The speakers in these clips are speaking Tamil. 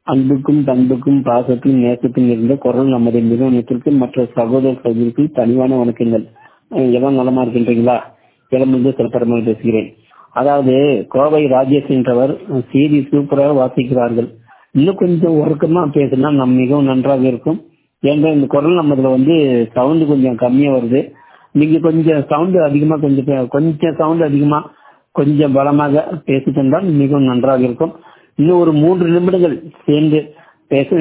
அன்புக்கும் பண்புக்கும் பாசத்தும் நேசத்தும் இருந்த குரல் நமது நிறுவனத்திற்கு மற்ற சகோதர சகோதரிக்கு தனிவான வணக்கங்கள் அஹ் எல்லாம் நலமா இருக்கின்றீங்களா இளமிருந்து சிறப்பரமாக பேசுகிறேன் அதாவது கோவை ராஜேஷ் என்றவர் செய்தி சூப்பராக வாசிக்கிறார்கள் இன்னும் கொஞ்சம் ஒர்க்கமா பேசினா நம் மிகவும் நன்றாக இருக்கும் ஏன்னா இந்த குரல் நம்மதுல வந்து சவுண்டு கொஞ்சம் கம்மியா வருது நீங்க கொஞ்சம் சவுண்டு அதிகமா கொஞ்சம் பே- கொஞ்சம் சவுண்டு அதிகமா கொஞ்சம் பலமாக பேசி தந்தால் மிகவும் நன்றாக இருக்கும் இன்னும் ஒரு மூன்று நிமிடங்கள் சேர்ந்து பேச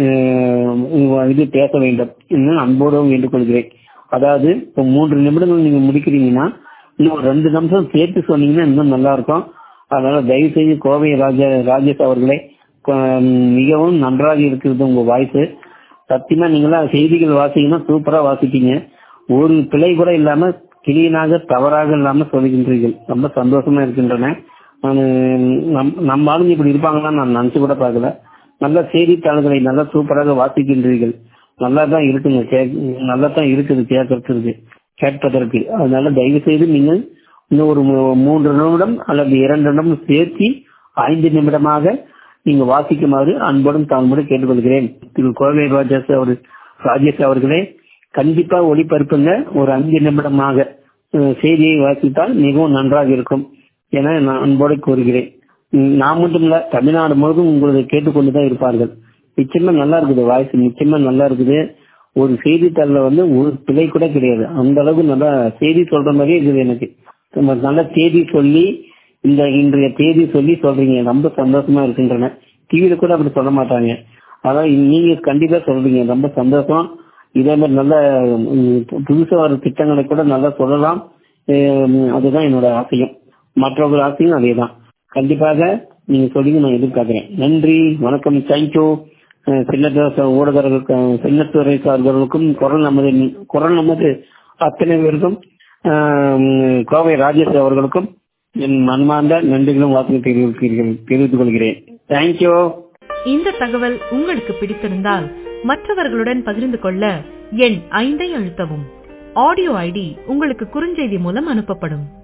அஹ் இது பேச வேண்டும் இன்னும் அன்போடு வேண்டுகொள்கிறேன் அதாவது இப்போ மூன்று நிமிடங்கள் நீங்க முடிக்கிறீங்கன்னா இன்னும் ஒரு ரெண்டு நிமிஷம் சேர்த்து சொன்னீங்கன்னா இன்னும் நல்லா இருக்கும் அதனால தயவு செய்து கோவை ராஜ ராஜேஷ் அவர்களே கொ- மிகவும் நன்றாக இருக்கிறது உங்க வாய்ஸ் சத்தியமா நீங்களா செய்திகள் வாசிங்கன்னா சூப்பரா வாசிப்பீங்க ஒரு பிழை கூட இல்லாம கிளீனாக தவறாக இல்லாம சொல்லுகின்றீர்கள் ரொம்ப சந்தோஷமா இருக்கின்றன நான் நம் நம்ம ஆளுங்க இப்படி இருப்பாங்களா நான் நினைச்சு கூட பார்க்கல நல்ல செய்தித்தாள்களை நல்லா சூப்பராக வாசிக்கின்றீர்கள் நல்லா தான் இருக்குங்க கே- நல்லா தான் இருக்குது கேட்கறதுக்கு கேட்பதற்கு அதனால தயவு செய்து நீங்கள் இன்னும் ஒரு மூ- மூன்று நிமிடம் அல்லது இரண்டு நிமிடம் சேர்த்து ஐந்து நிமிடமாக நீங்க வாசிக்குமாறு அன்போடும் தாழ்மையோடு கேட்டுக்கொள்கிறேன் திரு கோவை ராஜேஷ் அவர் ராஜேஷ் அவர்களே கண்டிப்பா ஒளிபரப்புங்க ஒரு அஞ்சு நிமிடமாக அஹ், செய்தியை வாசித்தால் மிகவும் நன்றாக இருக்கும் என நான் அன்போடு கூறுகிறேன் உம், நான் மட்டும் இல்ல தமிழ்நாடு முழுவதும் உங்களை கேட்டுக்கொண்டுதான் இருப்பார்கள் நிச்சயமா நல்லா இருக்குது வாய்ஸ் நிச்சயமா நல்லா இருக்குது ஒரு செய்தித்தாள்ல வந்து ஒரு பிழை கூட கிடையாது அந்த அளவுக்கு நல்லா செய்தி சொல்ற மாதிரியே இருக்குது எனக்கு நம்ம நல்ல தேதி சொல்லி இந்த இன்றைய தேதி சொல்லி சொல்றீங்க ரொம்ப சந்தோஷமா இருக்கின்றன டிவியில கூட அப்படி சொல்ல மாட்டாங்க அதான் நீங்க கண்டிப்பா சொல்றீங்க ரொம்ப சந்தோஷம் இதே மாதிரி நல்ல உம், புதுசா வர திட்டங்களை கூட நல்லா சொல்லலாம் அஹ் அதுதான் என்னோட ஆசையும் மற்றவர்கள் ஆசையும் அதேதான் கண்டிப்பாக நீங்க சொல்லிங்க நான் எதிர்பார்க்கிறேன் நன்றி வணக்கம் தேங்க்யூ சின்னத்துறை ஊடகர்களுக்கு சின்னத்துறை சார்பர்களுக்கும் குரல் நமது குரல் நமது அத்தனை பேருக்கும் அஹ், கோவை ராஜேஷ் அவர்களுக்கும் என் மன்மார்ந்த நன்றிகளும் வாசனை தெரிவிக்கிறேன் தெரிவித்துக் கொள்கிறேன் தேங்க்யூ இந்த தகவல் உங்களுக்கு பிடித்திருந்தால் மற்றவர்களுடன் பகிர்ந்து கொள்ள எண் ஐந்தை அழுத்தவும் ஆடியோ ஐடி உங்களுக்கு குறுஞ்செய்தி மூலம் அனுப்பப்படும்